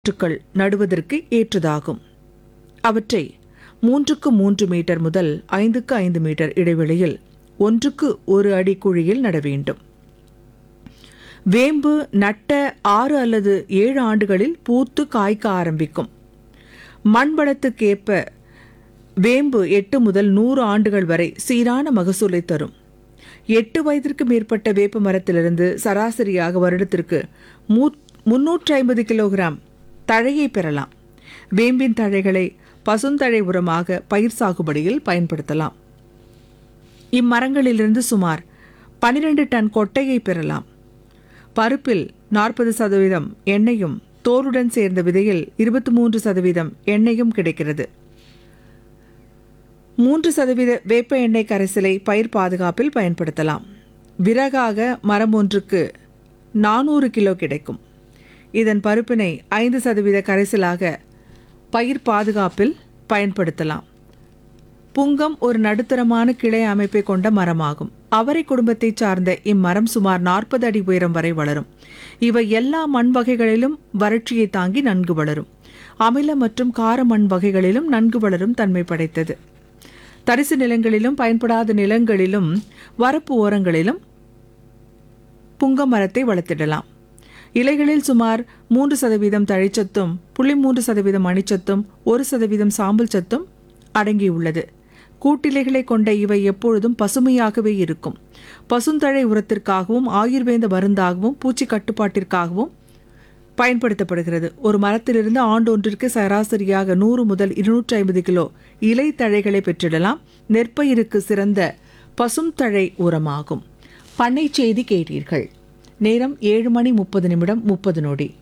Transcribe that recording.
நாற்றுக்கள் நடுவதற்கு ஏற்றதாகும் அவற்றை மூன்றுக்கு மூன்று மீட்டர் முதல் ஐந்துக்கு ஐந்து மீட்டர் இடைவெளியில் ஒன்றுக்கு ஒரு அடி குழியில் நட வேண்டும் வேம்பு நட்ட ஆறு அல்லது ஏழு ஆண்டுகளில் பூத்து காய்க்க ஆரம்பிக்கும் மண் வளத்துக்கேற்ப வேம்பு எட்டு முதல் நூறு ஆண்டுகள் வரை சீரான மகசூலை தரும் எட்டு வயதிற்கு மேற்பட்ட வேப்ப மரத்திலிருந்து சராசரியாக வருடத்திற்கு முன்னூற்றி ஐம்பது கிலோகிராம் தழையை பெறலாம் வேம்பின் தழைகளை பசுந்தழை உரமாக பயிர் சாகுபடியில் பயன்படுத்தலாம் இம்மரங்களிலிருந்து சுமார் 12 டன் கொட்டையை பெறலாம் பருப்பில் நாற்பது சதவீதம் எண்ணெயும் தோலுடன் சேர்ந்த விதையில் இருபத்தி மூன்று சதவீதம் எண்ணெயும் கிடைக்கிறது மூன்று சதவீத வேப்ப எண்ணெய் கரைசலை பயிர் பாதுகாப்பில் பயன்படுத்தலாம் விறகாக மரம் ஒன்றுக்கு நானூறு கிலோ கிடைக்கும் இதன் பருப்பினை ஐந்து சதவீத கரைசலாக பயிர் பாதுகாப்பில் பயன்படுத்தலாம் புங்கம் ஒரு நடுத்தரமான கிளை அமைப்பை கொண்ட மரமாகும் அவரை குடும்பத்தைச் சார்ந்த இம்மரம் சுமார் நாற்பது அடி உயரம் வரை வளரும் இவை எல்லா மண் வகைகளிலும் வறட்சியை தாங்கி நன்கு வளரும் அமில மற்றும் கார மண் வகைகளிலும் நன்கு வளரும் தன்மை படைத்தது தரிசு நிலங்களிலும் பயன்படாத நிலங்களிலும் வரப்பு ஓரங்களிலும் புங்க மரத்தை வளர்த்திடலாம் இலைகளில் சுமார் மூன்று சதவீதம் தழைச்சத்தும் புள்ளி மூன்று சதவீதம் மணிச்சத்தும் ஒரு சதவீதம் சாம்பல் சத்தும் அடங்கியுள்ளது கூட்டிலைகளை கொண்ட இவை எப்பொழுதும் பசுமையாகவே இருக்கும் பசுந்தழை உரத்திற்காகவும் ஆயுர்வேத மருந்தாகவும் பூச்சி கட்டுப்பாட்டிற்காகவும் பயன்படுத்தப்படுகிறது ஒரு மரத்திலிருந்து ஆண்டொன்றிற்கு சராசரியாக நூறு முதல் இருநூற்றி ஐம்பது கிலோ இலை தழைகளை பெற்றிடலாம் நெற்பயிருக்கு சிறந்த பசும் தழை உரமாகும் பண்ணை செய்தி கேட்டீர்கள் நேரம் ஏழு மணி முப்பது நிமிடம் முப்பது நொடி